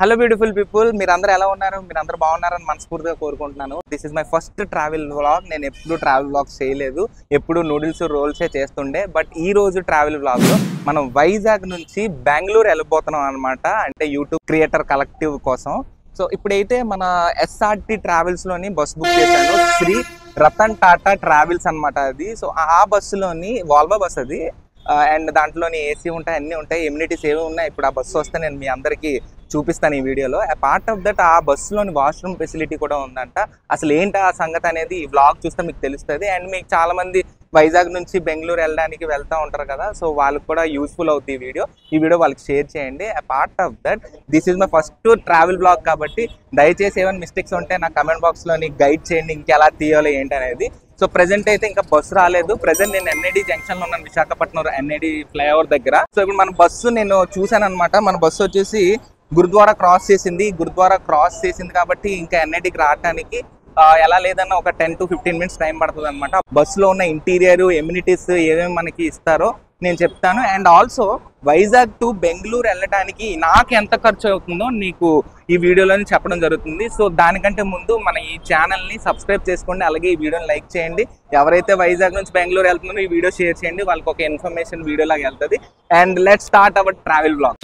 Hello beautiful people మీరందరూ ఎలా ఉన్నారు మీరందరూ బాగున్నారని మనస్ఫూర్తిగా కోరుకుంటున్నాను this is my first travel vlog నేను ఎప్పుడు ట్రావెల్ వ్లాగ్స్ చేయలేదు ఎప్పుడు నూడిల్స్ రోల్సే చేస్తుండే బట్ ఈ రోజు ట్రావెల్ వ్లాగ్లో మనం వైజాగ్ నుంచి బెంగళూరు వెళ్ళిపోతున్నాం అనమాట అంటే యూట్యూబ్ క్రియేటర్ కలెక్టివ్ కోసం సో ఇప్పుడైతే మన ఎస్ఆర్టి ట్రావెల్స్ లోని బస్ బుక్ చేశాను శ్రీ రతన్ టాటా ట్రావెల్స్ అన్నమాట అది సో ఆ బస్సులోని వాల్వో బస్ అది అండ్ దాంట్లోని ఏసీ ఉంటాయి అన్నీ ఉంటాయి ఎమ్యూనిటీస్ ఏమి ఉన్నాయి ఇప్పుడు ఆ బస్సు వస్తే నేను మీ అందరికీ చూపిస్తాను ఈ వీడియోలో పార్ట్ ఆఫ్ దట్ ఆ బస్సులోని వాష్రూమ్ ఫెసిలిటీ కూడా ఉందంట అసలు ఏంటి ఆ సంగతి అనేది ఈ వ్లాగ్ చూస్తే మీకు తెలుస్తుంది అండ్ మీకు చాలా మంది వైజాగ్ నుంచి బెంగళూరు వెళ్ళడానికి వెళ్తూ ఉంటారు కదా సో వాళ్ళకి కూడా యూస్ఫుల్ అవుతుంది ఈ వీడియో ఈ వీడియో వాళ్ళకి షేర్ చేయండి part of that this is my first travel blog కాబట్టి దయచేసి ఏమైనా మిస్టేక్స్ ఉంటే నా కమెంట్ బాక్స్లోని గైడ్ చేయండి ఇంకెలా తీయాలి ఏంటి అనేది సో ప్రెసెంట్ అయితే ఇంకా బస్సు రాలేదు ప్రెసెంట్ నేను ఎన్ఐడి జంక్షన్ లో ఉన్నాను విశాఖపట్నం ఎన్ఐడి ఫ్లైఓవర్ దగ్గర సో ఇప్పుడు మన బస్సు నేను చూసాను అనమాట మన బస్సు వచ్చేసి గురుద్వారా క్రాస్ చేసింది గురుద్వారా క్రాస్ చేసింది కాబట్టి ఇంకా ఎన్ఐడికి రావడానికి ఆ, ఎలా లేదన్నా ఒక ten to fifteen minutes time పడుతుంది అనమాట బస్సులో ఉన్న ఇంటీరియర్ ఎమ్యూనిటీస్ ఏమేమి మనకి ఇస్తారో నేను చెప్తాను and also Vizag to Bengaluru వెళ్ళడానికి నాకు ఎంత ఖర్చు అవుతుందో నీకు ఈ వీడియోలోని చెప్పడం జరుగుతుంది సో దానికంటే ముందు మన ఈ ఛానల్ని సబ్స్క్రైబ్ చేసుకోండి అలాగే ఈ వీడియోని లైక్ చేయండి ఎవరైతే వైజాగ్ నుంచి బెంగళూరు వెళ్తున్నారో ఈ వీడియో షేర్ చేయండి వాళ్ళకి ఒక ఇన్ఫర్మేషన్ వీడియో లాగా వెళ్తుంది and let start our travel blog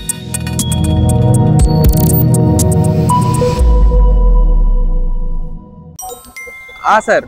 sir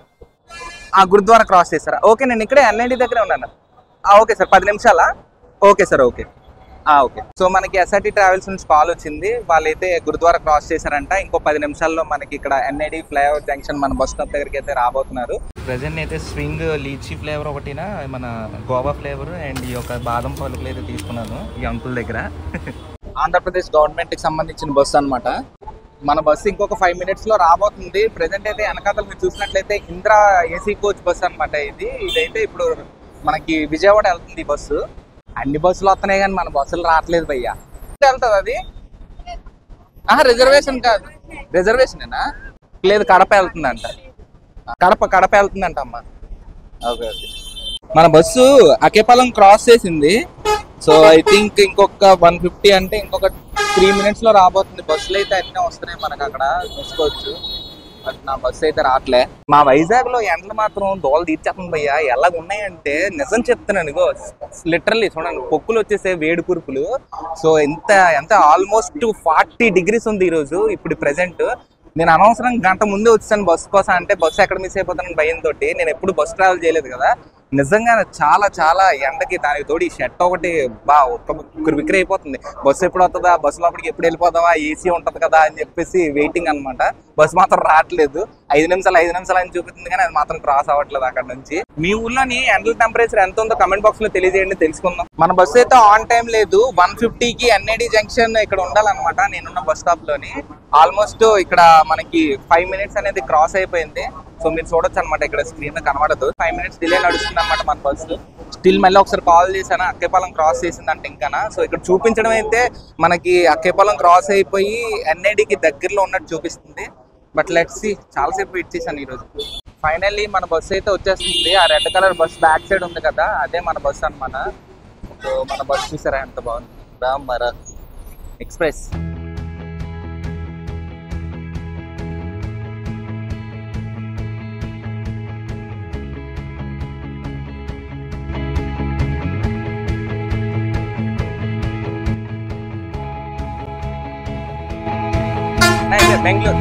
ఆ గురుద్వారా క్రాస్ చేస్తారా ఓకే నేను ఇక్కడే ఎన్ఐడి దగ్గరే ఉన్నాను ఆ, ఓకే సార్ పది నిమిషాలా ఓకే సార్ ఓకే ఆ, ఓకే సో మనకి ఎస్ఆర్టీ ట్రావెల్స్ నుంచి కాల్ వచ్చింది వాళ్ళైతే గురుద్వారా క్రాస్ చేశారంట ఇంకో పది నిమిషాల్లో మనకి ఇక్కడ ఎన్ఐడి ఫ్లైఓవర్ జంక్షన్ మన బస్ స్టాప్ దగ్గరికి అయితే రాబోతున్నారు ప్రజెంట్ అయితే స్వింగ్ లీచీ ఫ్లేవర్ ఒకటినా మన గోవా ఫ్లేవర్ అండ్ ఈ యొక్క బాదం పలుకులు అయితే తీసుకున్నాను ఈ అంకుల్ దగ్గర ఆంధ్రప్రదేశ్ గవర్నమెంట్ కి సంబంధించిన బస్సు అన్నమాట మన బస్సు ఇంకొక ఫైవ్ మినిట్స్ లో రాబోతుంది ప్రెసెంట్ అయితే వెనకాతలు మీరు చూసినట్లయితే ఇంద్రా ఏసీ కోచ్ బస్సు అన్నమాట ఇది ఇదైతే ఇప్పుడు మనకి విజయవాడ వెళ్తుంది ఈ బస్సు అన్ని బస్సులు వస్తున్నాయి కానీ మన బస్సులు రావట్లేదు భయ్యా వెళ్తుంది అది ఆహా రిజర్వేషన్ కాదు రిజర్వేషనేనా లేదు కడప వెళ్తుందంట కడప కడప వెళ్తుందంట అమ్మా ఓకే ఓకే మన బస్సు అకేపాలెం క్రాస్ చేసింది సో ఐ థింక్ ఇంకొక వన్ ఫిఫ్టీ అంటే ఇంకొక త్రీ మినిట్స్ లో రాబోతుంది బస్సులు అయితే అన్నీ వస్తున్నాయి మనకు అక్కడ చూసుకోవచ్చు బట్ నా బస్సు అయితే రావట్లే మా వైజాగ్ లో ఎండలు మాత్రం దోలు తీర్చేస్తుంది భయ్యా ఎలా ఉన్నాయంటే నిజం చెప్తున్నాను ఇగో లిటరల్లీ చూడండి పొక్కులు వచ్చేసే వేడి కురుపులు సో ఎంత ఎంత ఆల్మోస్ట్ ఫార్టీ డిగ్రీస్ ఉంది ఈరోజు ఇప్పుడు ప్రెసెంట్ నేను అనవసరం గంట ముందే వచ్చాను బస్సు కోసం అంటే బస్సు ఎక్కడ మిస్ అయిపోతానని భయంతో నేను ఎప్పుడు బస్ ట్రావెల్ చేయలేదు కదా నిజంగా చాలా చాలా ఎండకి దానికి తోడు ఈ షర్ట్ ఒకటి బా ఒక్క విక్రీ అయిపోతుంది బస్సు ఎప్పుడు వస్తుందా బస్సు లోపలికి ఎప్పుడు వెళ్ళిపోదామా ఏసీ ఉంటది కదా అని చెప్పేసి వెయిటింగ్ అన్నమాట బస్సు మాత్రం రావట్లేదు ఐదు నిమిషాలు ఐదు నిమిషాలు అని చూపిస్తుంది కానీ అది మాత్రం క్రాస్ అవ్వట్లేదు అక్కడ నుంచి మీ ఊర్లోని ఎండల టెంపరేచర్ ఎంత ఉందో కమెంట్ బాక్స్ లో తెలియజేయండి తెలుసుకుందాం మన బస్సు అయితే ఆన్ టైం లేదు వన్ కి ఎన్ఐడి జంక్షన్ ఇక్కడ ఉండాలన్నమాట నేనున్న బస్ స్టాప్ లోని ఆల్మోస్ట్ ఇక్కడ మనకి ఫైవ్ మినిట్స్ అనేది క్రాస్ అయిపోయింది సో మీరు చూడొచ్చు అనమాట ఇక్కడ స్క్రీన్ కనబడదు ఫైవ్ మినిట్స్ డిలే నడుస్తుంది అనమాట మన బస్సు స్టిల్ మళ్ళీ ఒకసారి కాల్ చేశాను అక్కేపాలెం క్రాస్ చేసిందంటే ఇంకానా సో ఇక్కడ చూపించడం అయితే మనకి అక్కేపాలెం క్రాస్ అయిపోయి ఎన్ఐడికి దగ్గరలో ఉన్నట్టు చూపిస్తుంది బట్ లెట్స్ సి చాలాసేపు వెయిట్ చేశాను ఈరోజు ఫైనల్లీ మన బస్సు అయితే వచ్చేస్తుంది ఆ red colour bus back side ఉంది కదా అదే మన బస్సు అన్నమాట సో మన బస్ చూసారా ఎంత బాగుంది రామర ఎక్స్ప్రెస్ అయితే బెంగళూరు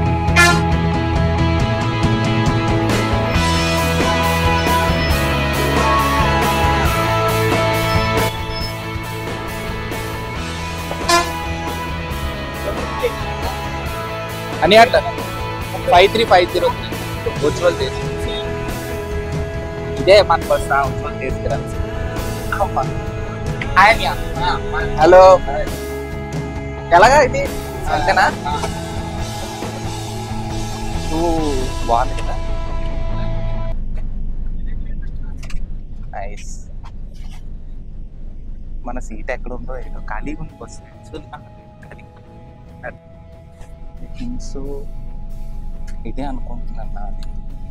అని అట్ట ఫైవ్ త్రీ ఫైవ్ జీరో ఉజ్వల్ దేశ్ ఇదే మన బస్ ఉజ్వల్ తీసుకురా హలో ఎలాగా ఇది అంతేనా బాగుంది కదా నైస్ మన సీట్ ఎక్కడ ఉందో ఏదో ఖాళీగా ఉంది బస్సు సో ఇదే అనుకుంటున్నాను నాది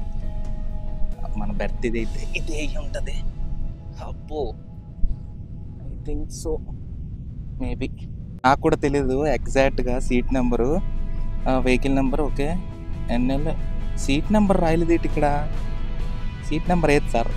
మన బెర్త్ ఇదైతే ఇదే అయి ఉంటుంది అబ్బో ఐ థింక్ సో మేబీ నాకు కూడా తెలీదు ఎగ్జాక్ట్గా seat number vehicle number okay NL seat number రాయలేదు ఏంటి ఇక్కడ సీట్ నెంబర్ ఏది సార్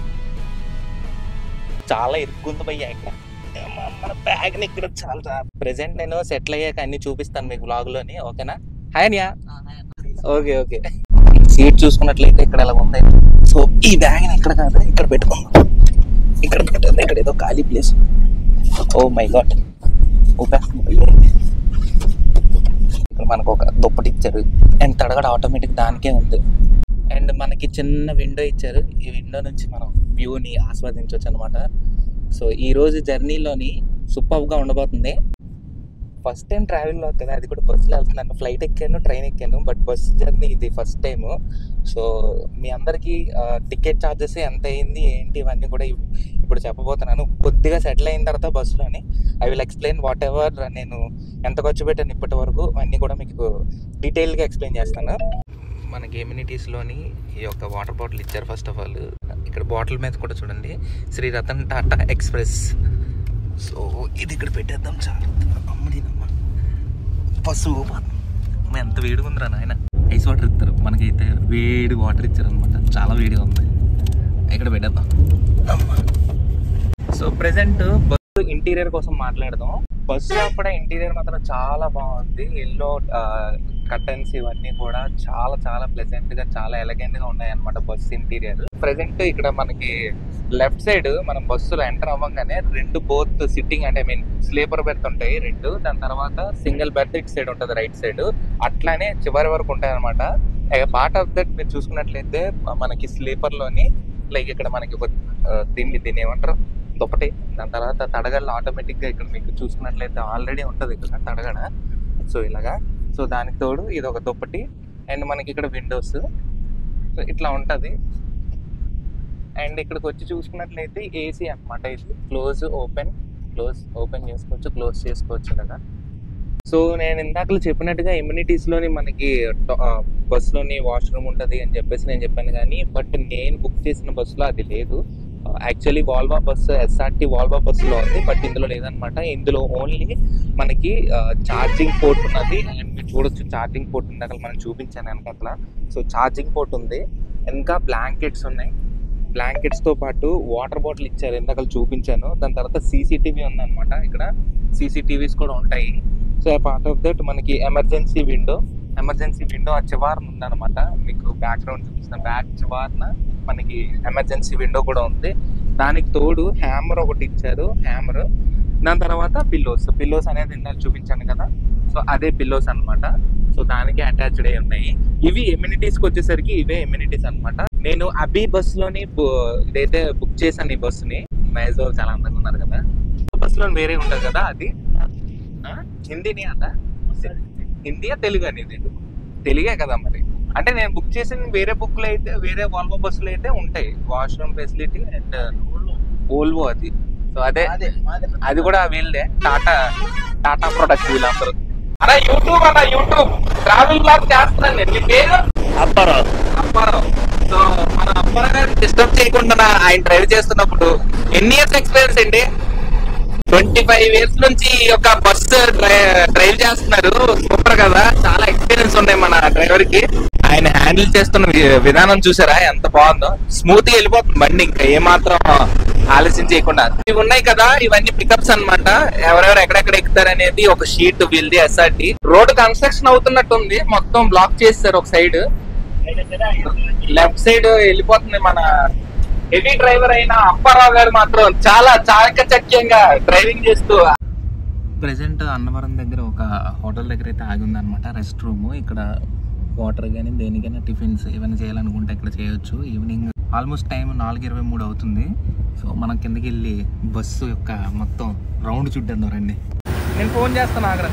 చాలా ఇరుక్కుంది భయ్యా ఇక్కడ ఏమ్మా, మన బ్యాగ్ని ఇక్కడ చాలా ప్రెసెంట్ నేను సెటిల్ అయ్యాక అన్ని చూపిస్తాను మీకు వ్లాగ్లోని ఓకేనా హాయ్ అనియా ఓకే ఓకే సీట్ చూసుకున్నట్లయితే ఇక్కడ ఎలా ఉంది సో ఈ బ్యాగ్ని ఇక్కడ కాదు ఇక్కడ పెట్టుకుందాం ఇక్కడ పెట్టండి ఇక్కడ ఏదో ఖాళీ ప్లేస్ ఓ మై గాడ్ ఇక్కడ మనకు ఒక దుప్పటి ఇచ్చారు అండ్ తడగడ ఆటోమేటిక్ దానికే ఉంది అండ్ మనకి చిన్న విండో ఇచ్చారు ఈ విండో నుంచి మనం వ్యూని ఆస్వాదించవచ్చు అనమాట సో ఈ రోజు జర్నీలోని సూపర్గా ఉండబోతుంది ఫస్ట్ టైం ట్రావెల్లో కదా అది కూడా బస్సులో వెళ్తున్నాను ఫ్లైట్ ఎక్కాను ట్రైన్ ఎక్కాను బట్ బస్ జర్నీ ఇది ఫస్ట్ టైము సో మీ అందరికీ టికెట్ ఛార్జెస్ ఎంత అయింది ఏంటి ఇవన్నీ కూడా ఇవ్- ఇప్పుడు చెప్పబోతున్నాను కొద్దిగా సెటిల్ అయిన తర్వాత బస్సులోని I will explain whatever నేను ఎంత ఖర్చు పెట్టాను ఇప్పటి వరకు అన్నీ కూడా మీకు డీటెయిల్గా ఎక్స్ప్లెయిన్ చేస్తాను మనకి ఎమ్యూనిటీస్లోని ఈ యొక్క వాటర్ బాటిల్ ఇచ్చారు ఫస్ట్ ఆఫ్ ఆల్ ఇక్కడ బాటిల్ మీద కూడా చూడండి శ్రీ రతన్ టాటా ఎక్స్ప్రెస్ సో ఇది ఇక్కడ పెట్టేద్దాం చాలు అమ్మడినమ్మ బస్సు అమ్మ ఎంత వేడిగా ఉందిరా నాయన ఐస్ వాటర్ ఇస్తారు మనకైతే వేడి వాటర్ ఇచ్చారు అనమాట చాలా వేడిగా ఉంది ఇక్కడ పెట్టేద్దాం అమ్మ సో ప్రెసెంట్ బస్సు ఇంటీరియర్ కోసం మాట్లాడదాం బస్సు అప్పుడే ఇంటీరియర్ మాత్రం చాలా బాగుంది ఎల్లో కర్టన్స్ ఇవన్నీ కూడా చాలా చాలా ప్లెజెంట్ గా చాలా ఎలగెంట్ గా ఉన్నాయి అనమాట బస్సు ఇంటీరియర్ ప్రెసెంట్ ఇక్కడ మనకి లెఫ్ట్ సైడ్ మనం బస్సులో ఎంటర్ అవ్వగానే రెండు బోత్ సిట్టింగ్ అంటే ఐ మీన్ స్లీపర్ బెర్త్ ఉంటాయి రెండు దాని తర్వాత సింగిల్ బెర్త్ ఇటు సైడ్ ఉంటుంది రైట్ సైడ్ అట్లానే చివరి వరకు ఉంటాయి అనమాట పార్ట్ ఆఫ్ దట్ మీరు చూసుకున్నట్లయితే మనకి స్లీపర్ లోని లైక్ ఇక్కడ మనకి ఒక ఆ, దీన్ని దీన్ని ఏమంటారు దుప్పటి దాని తర్వాత తడగళ్ళు ఆటోమేటిక్ గా ఇక్కడ మీకు చూసుకున్నట్లయితే ఆల్రెడీ ఉంటది ఇక్కడ తడగడ సో ఇలాగా సో దానికి తోడు ఇది ఒక దుప్పటి అండ్ మనకి ఇక్కడ విండోస్ సో ఇట్లా ఉంటది అండ్ ఇక్కడికి వచ్చి చూసుకున్నట్లయితే ఏసీ అన్నమాట ఇది క్లోజ్ ఓపెన్ క్లోజ్ ఓపెన్ చేసుకోవచ్చు క్లోజ్ చేసుకోవచ్చు కదా సో నేను ఇందాకలు చెప్పినట్టుగా immunities లోని మనకి బస్సులోని వాష్రూమ్ ఉంటుంది అని చెప్పేసి నేను చెప్పాను కానీ బట్ నేను బుక్ చేసిన బస్సులో అది లేదు actually Volvo bus SRT Volvo బస్సులో ఉంది బట్ ఇందులో లేదనమాట ఇందులో ఓన్లీ మనకి ఛార్జింగ్ పోర్ట్ ఉన్నది అండ్ మీరు చూడొచ్చు ఛార్జింగ్ పోర్ట్ ఇందాక మనం చూపించాను వెనకాల సో ఛార్జింగ్ పోర్ట్ ఉంది ఇంకా బ్లాంకెట్స్ ఉన్నాయి బ్లాంకెట్స్ తో పాటు వాటర్ బాటిల్ ఇచ్చారు ఇందాక చూపించాను దాని తర్వాత సీసీటీవీ ఉందన్నమాట ఇక్కడ సీసీటీవీస్ కూడా ఉంటాయి సో పార్ట్ ఆఫ్ దట్ మనకి ఎమర్జెన్సీ విండో ఎమర్జెన్సీ విండో ఆ చివారన ఉందన్నమాట మీకు బ్యాక్గ్రౌండ్ చూపిస్తున్న బ్యాక్ చివారన మనకి ఎమర్జెన్సీ విండో కూడా ఉంది దానికి తోడు హ్యామర్ ఒకటి ఇచ్చారు హ్యామర్ దాని తర్వాత పిల్లోస్ పిల్లోస్ అనేది ఇందాక చూపించాను కదా సో అదే పిల్లోస్ అన్నమాట సో దానికి అటాచ్డ్ అయి ఉన్నాయి ఇవి ఎమ్యూనిటీస్ కి వచ్చేసరికి ఇవే ఎమ్యూనిటీస్ అన్నమాట నేను అబీ బస్ లోని బు- ఇదైతే బుక్ చేశాను ఈ బస్సుని మైజో చాలా అందంగా ఉన్నారు కదా బస్ లో వేరే ఉంటది కదా అది ఆ? హిందీని అదా హిందీయా తెలుగు అనేది తెలుగే కదా మరి అంటే నేను బుక్ చేసిన వేరే బుక్ లో అయితే వేరే వాల్వో బస్సులు అయితే ఉంటాయి వాష్రూమ్ ఫెసిలిటీ అండ్ ఓల్వో అది సో అదే అది కూడా వీళ్ళే టాటా టాటా ప్రొడక్ట్ వీళ్ళందరూ అలా యూట్యూబ్ అన్న యూట్యూబ్ ట్రావెల్ బ్లాగ్ చేస్తున్నాను నేను మీ పేరు అప్పారావు అప్పారావు సో మన అప్పారావు గారిని డిస్టర్బ్ చేయకుండా నా- ఆయన డ్రైవ్ చేస్తున్నప్పుడు ఎన్ని ఇయర్స్ ఎక్స్పీరియన్స్ అండి ట్వంటీ ఫైవ్ ఇయర్స్ నుంచి ఈ యొక్క బస్ డ్రైవ్ చేస్తున్నారు సూపర్ కదా చాలా ఎక్స్పీరియన్స్ ఉన్నాయి మన డ్రైవర్ కి ఆయన హ్యాండిల్ చేస్తున్న వి- విధానం చూసారా ఎంత బాగుందో స్మూత్ గా వెళ్ళిపోతుంది బండి ఇంకా ఏమాత్రం ఆలస్యం చేయకుండా ఇవి ఉన్నాయి కదా ఇవన్నీ పికప్స్ అన్నమాట ఎవరెవరు ఎక్కడెక్కడ ఎక్కుతారు అనేది ఒక షీట్ వీల్ది ఎస్ఆర్టీ రోడ్ కన్స్ట్రక్షన్ అవుతున్నట్టుంది మొత్తం బ్లాక్ చేస్తారు ఒక సైడ్ లెఫ్ట్ సైడ్ వెళ్ళిపోతుంది మన హెవీ డ్రైవర్ అయిన అప్పారావు గారు మాత్రం చాలా చాకచక్యంగా డ్రైవింగ్ చేస్తూ ప్రెసెంట్ అన్నవరం దగ్గర ఒక హోటల్ దగ్గర అయితే ఆగి ఉందన్నమాట రెస్ట్ రూమ్ ఇక్కడ వాటర్ కానీ దేనికైనా టిఫిన్స్ ఏమైనా చేయాలనుకుంటే ఇక్కడ చేయొచ్చు ఈవినింగ్ ఆల్మోస్ట్ టైం నాలుగు ఇరవై మూడు అవుతుంది సో మనం కిందకి వెళ్ళి బస్సు యొక్క మొత్తం రౌండ్ చుట్టేద్దాం రండి నేను ఫోన్ చేస్తాను ఆగ్రా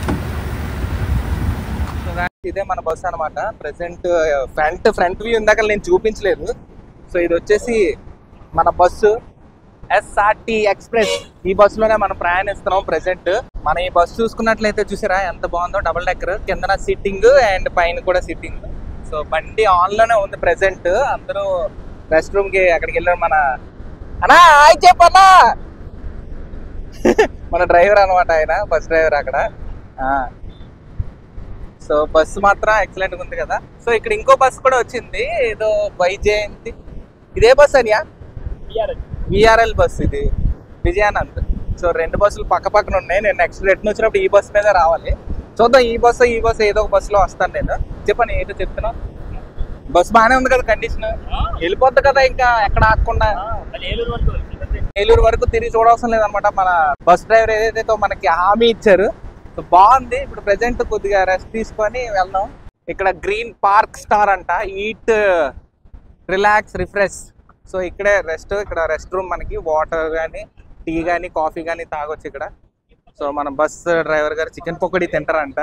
సో guys, ఇదే మన బస్సు అనమాట ప్రెసెంట్ ఫ్రంట్ ఫ్రంట్ వ్యూ ఇందాక నేను చూపించలేదు సో ఇది వచ్చేసి మన బస్సు ఎస్ఆర్టి ఎక్స్ప్రెస్ ఈ బస్సులోనే మనం ప్రయాణిస్తున్నాం ప్రెసెంట్ మన ఈ బస్సు చూసుకున్నట్లయితే చూసారా ఎంత బాగుందో డబుల్ డెక్కర్ కిందన సిట్టింగ్ అండ్ పైన కూడా సిట్టింగ్ సో బండి ఆన్ లోనే ఉంది ప్రెసెంట్ అందరూ రెస్ట్ రూమ్ కి అక్కడికి వెళ్ళారు మన అన్నా హాయ్ చెప్పన్నా మన డ్రైవర్ అనమాట ఆయన బస్ డ్రైవర్ అక్కడ సో బస్సు మాత్రం ఎక్సలెంట్ ఉంది కదా సో ఇక్కడ ఇంకో బస్సు కూడా వచ్చింది ఏదో వైజయంతి ఇదే బస్ అనియా విఆర్ఎల్ బస్ ఇది విజయానంద్ సో రెండు బస్సులు పక్క పక్కన ఉన్నాయి నేను నెక్స్ట్ రిటర్న్ వచ్చినప్పుడు ఈ బస్ మీద రావాలి చూద్దాం ఈ బస్సు ఈ బస్సు ఏదో ఒక బస్సులో వస్తాను నేను చెప్పండి ఏంటో చెప్తున్నా బస్ బాగానే ఉంది కదా కండిషన్ వెళ్ళిపోద్ది కదా ఇంకా ఎక్కడ ఆగకుండా ఏలూరు వరకు తిరిగి చూడవసరం లేదనమాట మన బస్ డ్రైవర్ ఏదైతే మనకి హామీ ఇచ్చారు సో బాగుంది ఇప్పుడు ప్రెసెంట్ కొద్దిగా రెస్ట్ తీసుకొని వెళ్దాం ఇక్కడ గ్రీన్ పార్క్ స్టార్ అంట ఈట్ రిలాక్స్ రిఫ్రెష్ సో ఇక్కడే రెస్ట్ ఇక్కడ రెస్ట్ రూమ్ మనకి వాటర్ కానీ టీ కానీ కాఫీ కానీ తాగొచ్చు ఇక్కడ సో మన బస్ డ్రైవర్ గారు చికెన్ పకోడీ తింటారంట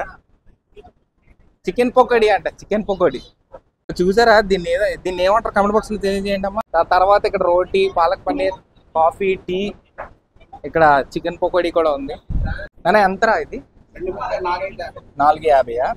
చికెన్ పకోడీ అంట చికెన్ పకోడీ చూసారా దీన్ని ఏదో దీన్ని ఏమంటారు కమెంట్ బాక్స్ లో తెలియజేయండి అమ్మా ఆ తర్వాత ఇక్కడ రోటీ పాలక్ పన్నీర్ కాఫీ టీ ఇక్కడ చికెన్ పకోడీ కూడా ఉంది అనే ఎంతరా ఇది నాలుగు యాభైయా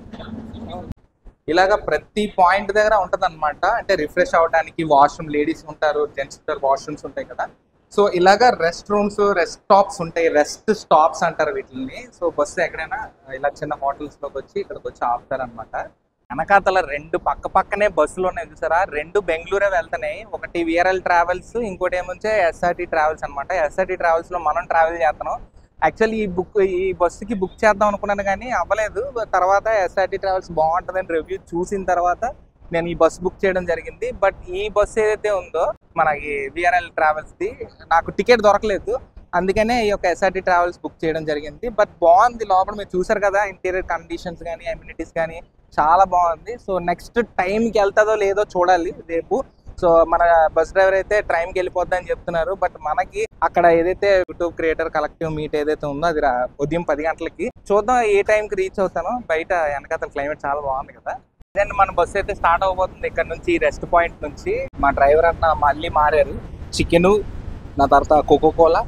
ఇలాగా ప్రతి పాయింట్ దగ్గర ఉంటది అనమాట అంటే రిఫ్రెష్ అవడానికి వాష్రూమ్ లేడీస్ ఉంటారు జెంట్స్ ఉంటారు వాష్రూమ్స్ ఉంటాయి కదా సో ఇలాగా రెస్ట్ రూమ్స్ రెస్ట్ స్టాప్స్ ఉంటాయి రెస్ట్ స్టాప్స్ అంటారు వీటిని సో బస్సు ఎక్కడైనా ఇలా చిన్న హోటల్స్ లోకి వచ్చి ఇక్కడికి వచ్చి ఆపుతారు అనమాట వెనకాతల రెండు పక్క పక్కనే బస్సులు ఉన్నాయి చూసారా రెండు బెంగళూరే వెళ్తున్నాయి ఒకటి విఆర్ఎల్ ట్రావెల్స్ ఇంకోటి ఏమొచ్చే ఎస్ఆర్టీ ట్రావెల్స్ అనమాట ఎస్ఆర్టీ ట్రావెల్స్ లో మనం ట్రావెల్ చేస్తున్నాం యాక్చువల్లీ ఈ బుక్ ఈ బస్సుకి బుక్ చేద్దాం అనుకున్నాను కానీ అవ్వలేదు తర్వాత ఎస్ఆర్టీ ట్రావెల్స్ బాగుంటుందని రివ్యూ చూసిన తర్వాత నేను ఈ బస్ బుక్ చేయడం జరిగింది బట్ ఈ బస్ ఏదైతే ఉందో మన ఈ విఆర్ఎల్ ట్రావెల్స్ ది నాకు టికెట్ దొరకలేదు అందుకనే ఈ యొక్క ఎస్ఆర్టీ ట్రావెల్స్ బుక్ చేయడం జరిగింది బట్ బాగుంది లోపల మీరు చూసారు కదా ఇంటీరియర్ కండిషన్స్ కానీ అమ్యూనిటీస్ కానీ చాలా బాగుంది సో నెక్స్ట్ టైంకి వెళ్తుందో లేదో చూడాలి రేపు సో మన బస్ డ్రైవర్ అయితే ట్రైన్కి వెళ్ళిపోద్ది అని చెప్తున్నారు బట్ మనకి అక్కడ ఏదైతే యూట్యూబ్ క్రియేటర్ కలెక్టివ్ మీట్ ఏదైతే ఉందో అది రా- ఉదయం పది గంటలకి చూద్దాం ఏ టైంకి రీచ్ అవుతానో బయట వెనకాతల క్లైమేట్ చాలా బాగుంది కదా అండ్ మన బస్సు అయితే స్టార్ట్ అవబోతుంది ఇక్కడ నుంచి రెస్ట్ పాయింట్ నుంచి మా డ్రైవర్ అన్న మళ్ళీ మారారు చికెన్ నా తర్వాత కోకో కోలా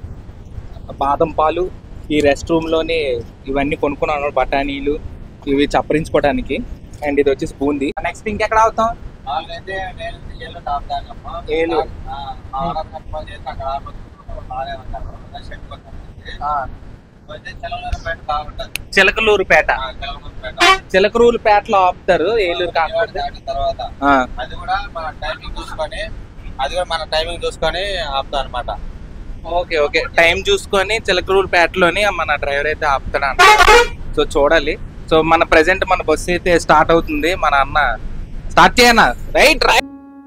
బాదం పాలు ఈ రెస్ట్ రూమ్ లోనే ఇవన్నీ కొనుక్కున్నాను బఠానీలు ఇవి చప్పరించుకోవడానికి అండ్ ఇది వచ్చేసి బూంది నెక్స్ట్ ఇంకెక్కడ అవుతాం నాలుగైతే నేను ఏళ్ళు తాపుతానమ్మా ఏలూరు. ఆర్ఆర్ కంపెనీ చేసి అక్కడ ఆపొచ్చు బాగానే ఉంటారు షెడ్ పక్కన అయితే చెలవలపేట బాగుంటుంది చిలకలూరుపేట చెలవలపేట చిలకలూరుపేటలో ఆపుతారు ఏలూరు కాకపోతే దాటిన తర్వాత ఆ, అది కూడా మన టైమింగ్ చూసుకొని అది కూడా మన టైమింగ్ చూసుకొని ఆపుతాం అనమాట ఓకే ఓకే టైం చూసుకొని చిలకలూరుపేటలోని మన డ్రైవర్ అయితే ఆపుతాడు అన్న సో చూడాలి సో మన ప్రెసెంట్ మన బస్సు అయితే స్టార్ట్ అవుతుంది మన అన్న స్టార్ట్ చేయనా రైట్ రైట్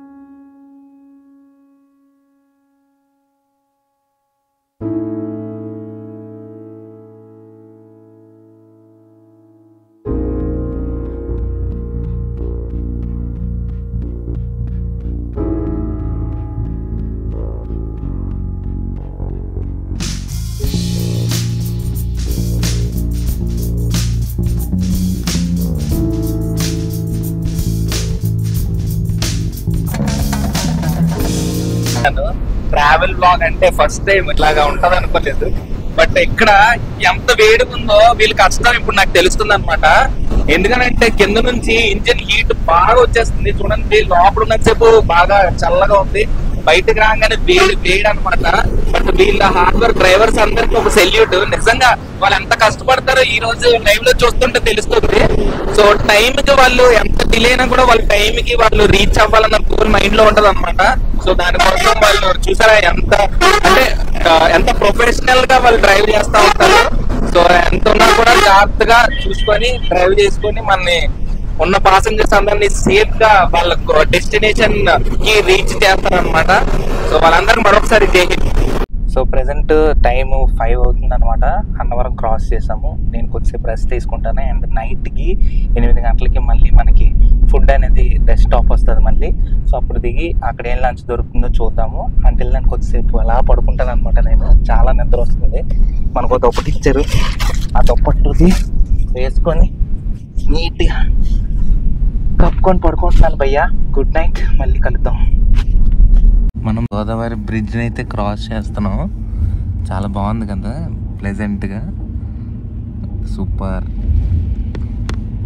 ట్రావెల్ బ్లాగ్ అంటే ఫస్ట్ టైం ఇట్లాగా ఉంటది అనుకోలేదు బట్ ఇక్కడ ఎంత వేడుకుందో వీళ్ళ కష్టం ఇప్పుడు నాకు తెలుస్తుంది అనమాట ఎందుకంటే కింద నుంచి ఇంజిన్ హీట్ బాగా వచ్చేస్తుంది చూడండి లోపల ఉన్నసేపు బాగా చల్లగా ఉంది బయటకు రాగానే వేడి వేడి అనమాట బట్ వీళ్ళ హార్డ్ వర్క్ డ్రైవర్స్ అందరికి ఒక సెల్యూట్ నిజంగా వాళ్ళు ఎంత కష్టపడతారో ఈ రోజు లైవ్ లో చూస్తుంటే తెలుస్తుంది సో టైం కి వాళ్ళు ఎంత డిలే అయినా కూడా వాళ్ళ టైం కి వాళ్ళు రీచ్ అవ్వాలన్న గోల్ మైండ్ లో ఉంటది అనమాట సో దానికోసం వాళ్ళు చూసారా ఎంత అంటే ఆ, ఎంత ప్రొఫెషనల్ గా వాళ్ళు డ్రైవ్ చేస్తా ఉంటారు సో ఎంత ఉన్నా కూడా జాగ్రత్తగా చూసుకొని డ్రైవ్ చేసుకొని మనని ఉన్న పాసెంజర్స్ అందరినీ సేఫ్ గా వాళ్ళ డెస్టినేషన్ కి రీచ్ చేస్తారనమాట సో వాళ్ళందరికీ మరొకసారి జై హింద్ సో ప్రెసెంట్ టైం ఫైవ్ అవుతుంది అనమాట అన్నవరం క్రాస్ చేసాము నేను కొద్దిసేపు రెస్ట్ తీసుకుంటాను అండ్ నైట్కి ఎనిమిది గంటలకి మళ్ళీ మనకి ఫుడ్ అనేది రెస్ట్ స్టాప్ వస్తుంది మళ్ళీ సో అప్పుడు దిగి అక్కడ ఏం లంచ్ దొరుకుతుందో చూద్దాము అంటే నేను కొద్దిసేపు అలా పడుకుంటాను అనమాట నేను చాలా నిద్ర వస్తుంది మనకు ఒక దుప్పటి ఇచ్చారు ఆ దుప్పట్టుది వేసుకొని నీట్గా కప్పుకొని పడుకుంటున్నాను భయ్యా గుడ్ నైట్ మళ్ళీ కలుద్దాం మనం గోదావరి బ్రిడ్జ్ అయితే క్రాస్ చేస్తున్నాం చాలా బాగుంది కదా ప్లెజెంట్గా super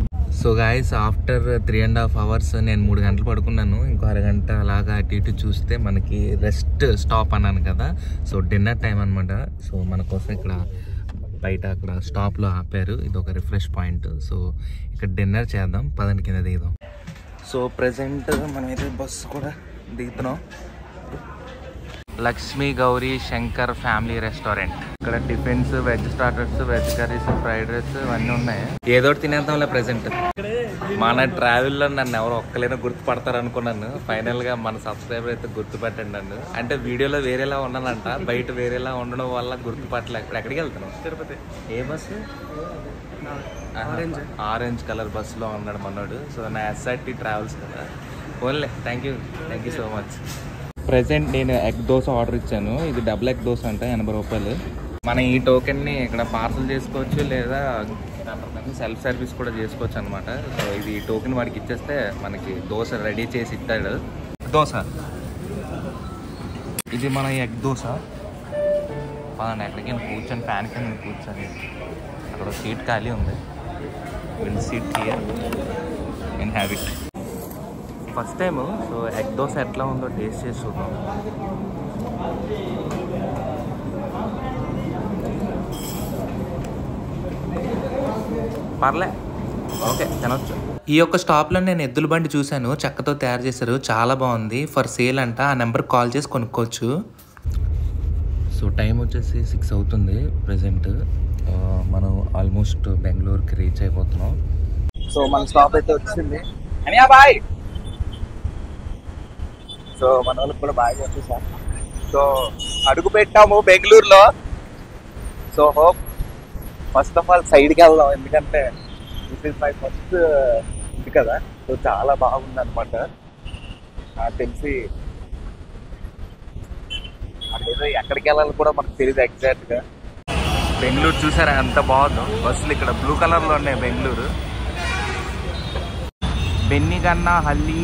so guys after three and half hours నేను మూడు గంటలు పడుకున్నాను ఇంకో అరగంట అలాగా అటు ఇటు చూస్తే మనకి రెస్ట్ స్టాప్ అన్నాను కదా సో డిన్నర్ టైం అనమాట సో మన కోసం ఇక్కడ బయట అక్కడ స్టాప్లో ఆపారు ఇది ఒక రిఫ్రెష్ పాయింట్ సో ఇక్కడ డిన్నర్ చేద్దాం పదండి కింద దిగుదాం సో ప్రజెంట్ మనమైతే బస్సు కూడా దిగుతున్నాం లక్ష్మీ గౌరీ శంకర్ ఫ్యామిలీ రెస్టారెంట్ ఇక్కడ tiffins veg starters veg curries fried rice ఇవన్నీ ఉన్నాయి ఏదో ఒకటి తినేద్దాంలే ప్రెసెంట్ మన ట్రావెల్లో నన్ను ఎవరు ఒక్కలేనో గుర్తుపడతారు అనుకున్నాను ఫైనల్ గా మన సబ్స్క్రైబర్ అయితే గుర్తుపట్టండి నన్ను అంటే వీడియోలో వేరేలా ఉన్నానంట బయట వేరేలా ఉండడం వల్ల గుర్తుపట్టలేక ఇప్పుడు ఎక్కడికి వెళ్తున్నాం తిరుపతి ఏ బస్సు ఆరెంజ్ కలర్ బస్సులో ఉన్నాడు మనోడు సో నా ఎస్ఆర్టీ ట్రావెల్స్ కదా only thank you thank you so much present నేను ఎగ్ దోశ ఆర్డర్ ఇచ్చాను ఇది డబుల్ ఎగ్ దోశ అంట ఎనభై రూపాయలు మనం ఈ టోకెన్ని ఇక్కడ పార్సల్ చేసుకోవచ్చు లేదా సెల్ఫ్ సర్వీస్ కూడా చేసుకోవచ్చు అనమాట సో ఇది టోకెన్ వాడికి ఇచ్చేస్తే మనకి దోశ రెడీ చేసి ఇస్తాడు దోశ ఇది మన ఎగ్ దోశ పదండి ఎక్కడికి కూర్చొని ఫ్యాన్ కింద కూర్చొని అక్కడ సీట్ ఖాళీ ఉంది will seat here in habit first time so egg dosa ఎట్లా ఉందో టేస్ట్ చేసి చూద్దాం పర్లే ఓకే తినొచ్చు ఈ యొక్క స్టాప్లో నేను ఎద్దుల బండి చూశాను చెక్కతో తయారు చేశారు చాలా బాగుంది ఫర్ సేల్ అంట ఆ నెంబర్ కాల్ చేసి కొనుక్కోవచ్చు సో టైం వచ్చేసి సిక్స్ అవుతుంది ప్రజెంట్ మనం ఆల్మోస్ట్ బెంగళూరుకి రీచ్ అయిపోతున్నాం సో మన స్టాప్ అయితే వచ్చింది అనియా బాయ్ సో మన వాళ్ళకి కూడా బాగా వచ్చేసాం సో అడుగు పెట్టాము బెంగళూరులో so hope first of all సైడ్కి వెళ్దాం ఎందుకంటే దిస్ ఇస్ మై ఫస్ట్ ఇది కదా సో చాలా బాగుంది అనమాట నాకు తెలిసి అదేదో ఎక్కడికి వెళ్ళాలి కూడా మనకు తెలియదు ఎగ్జాక్ట్గా బెంగళూరు చూసారా ఎంత బాగుందో బస్సులు ఇక్కడ బ్లూ కలర్లో ఉన్నాయి Bengaluru Benniganahalli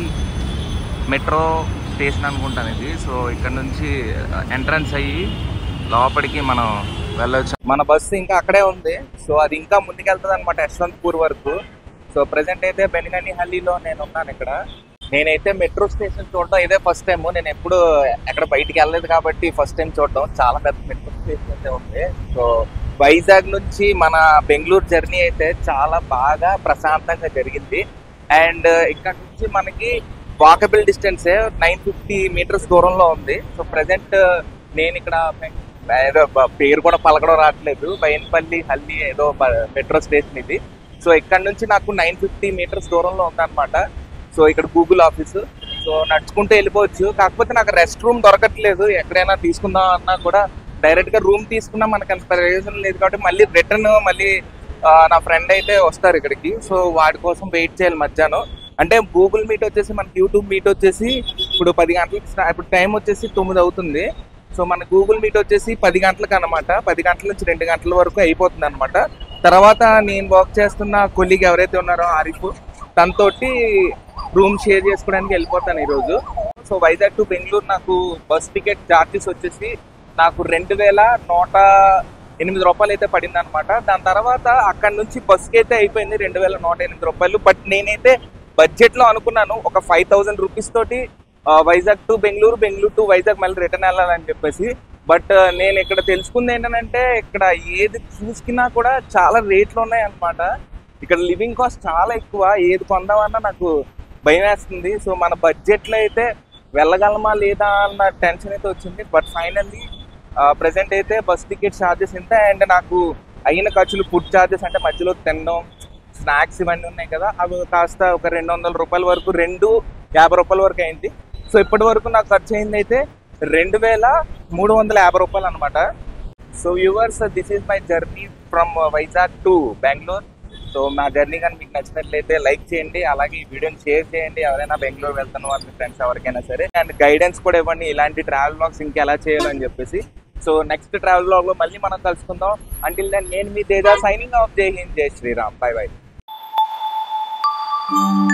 metro station అనుకుంటాను ఇది సో ఇక్కడ నుంచి ఎంట్రన్స్ అయ్యి లోపలికి మనం వెళ్ళొచ్చు మన బస్సు ఇంకా అక్కడే ఉంది సో అది ఇంకా ముందుకెళ్తుంది అనమాట యశ్వంత్పూర్ వరకు సో ప్రజెంట్ అయితే బెనిగని హల్లీలో నేను ఉన్నాను ఇక్కడ నేనైతే మెట్రో స్టేషన్ చూడడం ఇదే ఫస్ట్ టైం నేను ఎప్పుడు ఎక్కడ బయటికి వెళ్ళలేదు కాబట్టి ఫస్ట్ టైం చూడడం చాలా పెద్ద మెట్రో స్టేషన్ అయితే ఉంది సో వైజాగ్ నుంచి మన బెంగళూరు జర్నీ అయితే చాలా బాగా ప్రశాంతంగా జరిగింది అండ్ ఇక్కడ నుంచి మనకి వాకబుల్ డిస్టెన్సే నైన్ ఫిఫ్టీ మీటర్స్ దూరంలో ఉంది సో ప్రజెంట్ నేను ఇక్కడ ఏదో బ- పేరు కూడా పలకడం రావట్లేదు బయన్పల్లి హల్లి ఏదో మెట్రో స్టేషన్ ఇది సో ఇక్కడ నుంచి నాకు నైన్ ఫిఫ్టీ మీటర్స్ దూరంలో ఉందన్నమాట సో ఇక్కడ గూగుల్ ఆఫీస్ సో నడుచుకుంటూ వెళ్ళిపోవచ్చు కాకపోతే నాకు రెస్ట్ రూమ్ దొరకట్లేదు ఎక్కడైనా తీసుకుందాం అన్నా కూడా డైరెక్ట్ గా రూమ్ తీసుకున్నా మనకు అంత ప్రయోజనం లేదు కాబట్టి మళ్ళీ రిటర్న్ మళ్ళీ ఆ, నా ఫ్రెండ్ అయితే వస్తారు ఇక్కడికి సో వాడి కోసం వెయిట్ చేయాలి మధ్యాహ్నం అంటే గూగుల్ మీట్ వచ్చేసి మనకి యూట్యూబ్ మీట్ వచ్చేసి ఇప్పుడు పది గంటలకు స్టా- ఇప్పుడు టైం వచ్చేసి తొమ్మిది అవుతుంది సో మన గూగుల్ మీట్ వచ్చేసి పది గంటలకు అనమాట పది గంటల నుంచి రెండు గంటల వరకు అయిపోతుంది అనమాట తర్వాత నేను వర్క్ చేస్తున్న కొలీగ్ ఎవరైతే ఉన్నారో ఆరిఫ్ తనతోటి రూమ్ షేర్ చేసుకోవడానికి వెళ్ళిపోతాను ఈరోజు సో వైజాగ్ టు బెంగళూరు నాకు బస్ టికెట్ చార్జెస్ వచ్చేసి నాకు రెండు వేల నూట ఎనిమిది రూపాయలు అయితే పడింది అనమాట దాని తర్వాత అక్కడ నుంచి బస్కి అయితే అయిపోయింది రెండు వేల నూట ఎనిమిది రూపాయలు బట్ నేనైతే బడ్జెట్ లో అనుకున్నాను ఒక ఫైవ్ థౌసండ్ రూపీస్ తోటి ఆ, వైజాగ్ టు బెంగళూరు బెంగళూరు టు వైజాగ్ మళ్ళీ రిటర్న్ వెళ్ళాలని చెప్పేసి బట్ నేను ఇక్కడ తెలుసుకుంది ఏంటంటే ఇక్కడ ఏది చూసుకున్నా కూడా చాలా రేట్లు ఉన్నాయి అన్నమాట ఇక్కడ లివింగ్ కాస్ట్ చాలా ఎక్కువ ఏది కొందామన్నా నాకు భయం వేస్తుంది సో మన బడ్జెట్ లో అయితే వెళ్ళగలమా లేదా అన్న టెన్షన్ అయితే వచ్చింది బట్ ఫైనల్లీ ప్రజెంట్ అయితే బస్ టికెట్ ఛార్జెస్ ఇంత అండ్ నాకు అయిన ఖర్చులు ఫుడ్ ఛార్జెస్ అంటే మధ్యలో తినడం స్నాక్స్ ఇవన్నీ ఉన్నాయి కదా అవి కాస్త ఒక రెండు వందల రూపాయల వరకు రెండు యాభై రూపాయల వరకు అయింది సో ఇప్పటి వరకు నాకు ఖర్చు అయింది అయితే రెండు వేల మూడు వందల యాభై రూపాయలు అనమాట so viewers this is my journey from Vizag to Bengaluru so మా జర్నీ కానీ మీకు నచ్చినట్లయితే లైక్ చేయండి అలాగే ఈ వీడియోని షేర్ చేయండి ఎవరైనా బెంగళూరు వెళ్తున్న వాళ్ళ ఫ్రెండ్స్ ఎవరికైనా సరే అండ్ గైడెన్స్ కూడా ఇవ్వండి ఇలాంటి ట్రావెల్ బ్లాగ్స్ ఇంకెలా చేయాలని చెప్పేసి సో నెక్స్ట్ ట్రావెల్ బ్లాగ్ లో మళ్ళీ మనం కలుసుకుందాం అంటిల్ దెన్ నేను మీ తేజ సైనింగ్ ఆఫ్ జై హింద్ జై శ్రీరామ్ బై బై